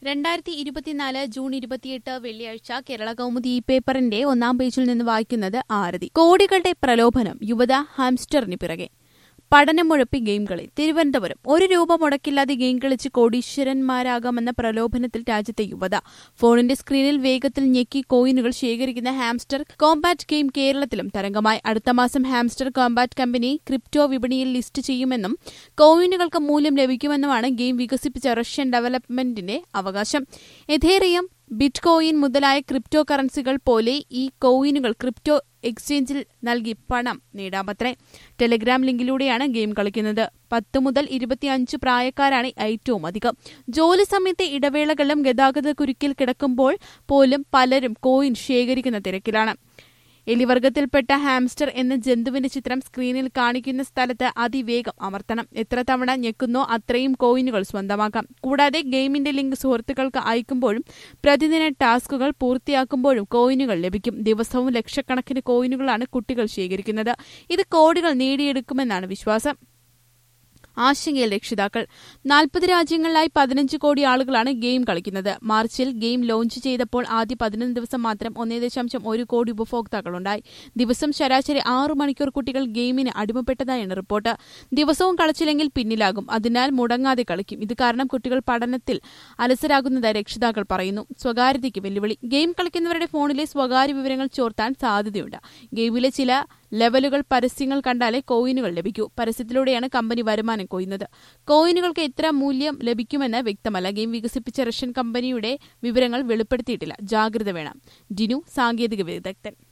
രണ്ടായിരത്തി ഇരുപത്തിനാല് ജൂൺ ഇരുപത്തിയെട്ട് വെള്ളിയാഴ്ച കേരള കൗമുദി ഈ പേപ്പറിന്റെ ഒന്നാം പേജിൽ നിന്ന് വായിക്കുന്നത് ആരതി കോടികളുടെ പ്രലോഭനം യുവത ഹാംസ്റ്ററിന് പിറകെ പഠനം മുഴപ്പി ഗെയിം കളി തിരുവനന്തപുരം ഒരു രൂപ മുടക്കില്ലാതെ ഗെയിം കളിച്ച് കോടീശ്വരന്മാരാകാമെന്ന പ്രലോഭനത്തിൽ രാജ്യത്തെ യുവത ഫോണിന്റെ സ്ക്രീനിൽ വേഗത്തിൽ ഞെക്കി കോയിനുകൾ ശേഖരിക്കുന്ന ഹാംസ്റ്റർ കോമ്പാറ്റ് ഗെയിം കേരളത്തിലും തരംഗമായി അടുത്ത മാസം ഹാംസ്റ്റർ കോമ്പാറ്റ് കമ്പനി ക്രിപ്റ്റോ വിപണിയിൽ ലിസ്റ്റ് ചെയ്യുമെന്നും കോയിനുകൾക്ക് മൂല്യം ലഭിക്കുമെന്നുമാണ് ഗെയിം വികസിപ്പിച്ച റഷ്യൻ ഡെവലപ്മെന്റിന്റെ അവകാശം എഥേറിയം ബിറ്റ് കോയിൻ മുതലായ ക്രിപ്റ്റോ കറൻസികൾ പോലെ ഈ കോയിനുകൾ ക്രിപ്റ്റോ എക്സ്ചേഞ്ചിൽ നൽകി പണം നേടാമത്രേ ടെലിഗ്രാം ലിങ്കിലൂടെയാണ് ഗെയിം കളിക്കുന്നത് പത്ത് മുതൽ ഇരുപത്തിയഞ്ച് പ്രായക്കാരാണ് ഏറ്റവും അധികം ജോലി സമയത്തെ ഇടവേളകളിലും ഗതാഗത കുരുക്കിൽ കിടക്കുമ്പോൾ പോലും പലരും കോയിൻ ശേഖരിക്കുന്ന തിരക്കിലാണ് എലിവർഗത്തിൽപ്പെട്ട ഹാംസ്റ്റർ എന്ന ജന്തുവിന്റെ ചിത്രം സ്ക്രീനിൽ കാണിക്കുന്ന സ്ഥലത്ത് അതിവേഗം അമർത്തണം എത്ര തവണ ഞെക്കുന്നോ അത്രയും കോയിനുകൾ സ്വന്തമാക്കാം കൂടാതെ ഗെയിമിന്റെ ലിങ്ക് സുഹൃത്തുക്കൾക്ക് അയക്കുമ്പോഴും പ്രതിദിന ടാസ്കുകൾ പൂർത്തിയാക്കുമ്പോഴും കോയിനുകൾ ലഭിക്കും ദിവസവും ലക്ഷക്കണക്കിന് കോയിനുകളാണ് കുട്ടികൾ ശേഖരിക്കുന്നത് ഇത് കോടികൾ നേടിയെടുക്കുമെന്നാണ് വിശ്വാസം ആശങ്കയിൽ രക്ഷിതാക്കൾ നാൽപ്പത് രാജ്യങ്ങളിലായി പതിനഞ്ച് കോടി ആളുകളാണ് ഗെയിം കളിക്കുന്നത് മാർച്ചിൽ ഗെയിം ലോഞ്ച് ചെയ്തപ്പോൾ ആദ്യ പതിനൊന്ന് ദിവസം മാത്രം ഒന്നേ ദശാംശം ഒരു കോടി ഉപഭോക്താക്കളുണ്ടായി ദിവസം ശരാശരി ആറു മണിക്കൂർ കുട്ടികൾ ഗെയിമിന് അടിമപ്പെട്ടതായാണ് റിപ്പോർട്ട് ദിവസവും കളിച്ചില്ലെങ്കിൽ പിന്നിലാകും അതിനാൽ മുടങ്ങാതെ കളിക്കും ഇത് കാരണം കുട്ടികൾ പഠനത്തിൽ അലസരാകുന്നതായി രക്ഷിതാക്കൾ പറയുന്നു സ്വകാര്യതയ്ക്ക് വെല്ലുവിളി ഗെയിം കളിക്കുന്നവരുടെ ഫോണിലെ സ്വകാര്യ വിവരങ്ങൾ ചോർത്താൻ സാധ്യതയുണ്ട് ഗെയിമിലെ ചില ലെവലുകൾ പരസ്യങ്ങൾ കണ്ടാലേ കോയിനുകൾ ലഭിക്കൂ പരസ്യത്തിലൂടെയാണ് കമ്പനി വരുമാനം കൊയ്യുന്നത് കോയിനുകൾക്ക് എത്ര മൂല്യം ലഭിക്കുമെന്ന് വ്യക്തമല്ല ഗെയിം വികസിപ്പിച്ച റഷ്യൻ കമ്പനിയുടെ വിവരങ്ങൾ വെളിപ്പെടുത്തിയിട്ടില്ല ജാഗ്രത വേണം ഡിനു സാങ്കേതിക വിദഗ്ധൻ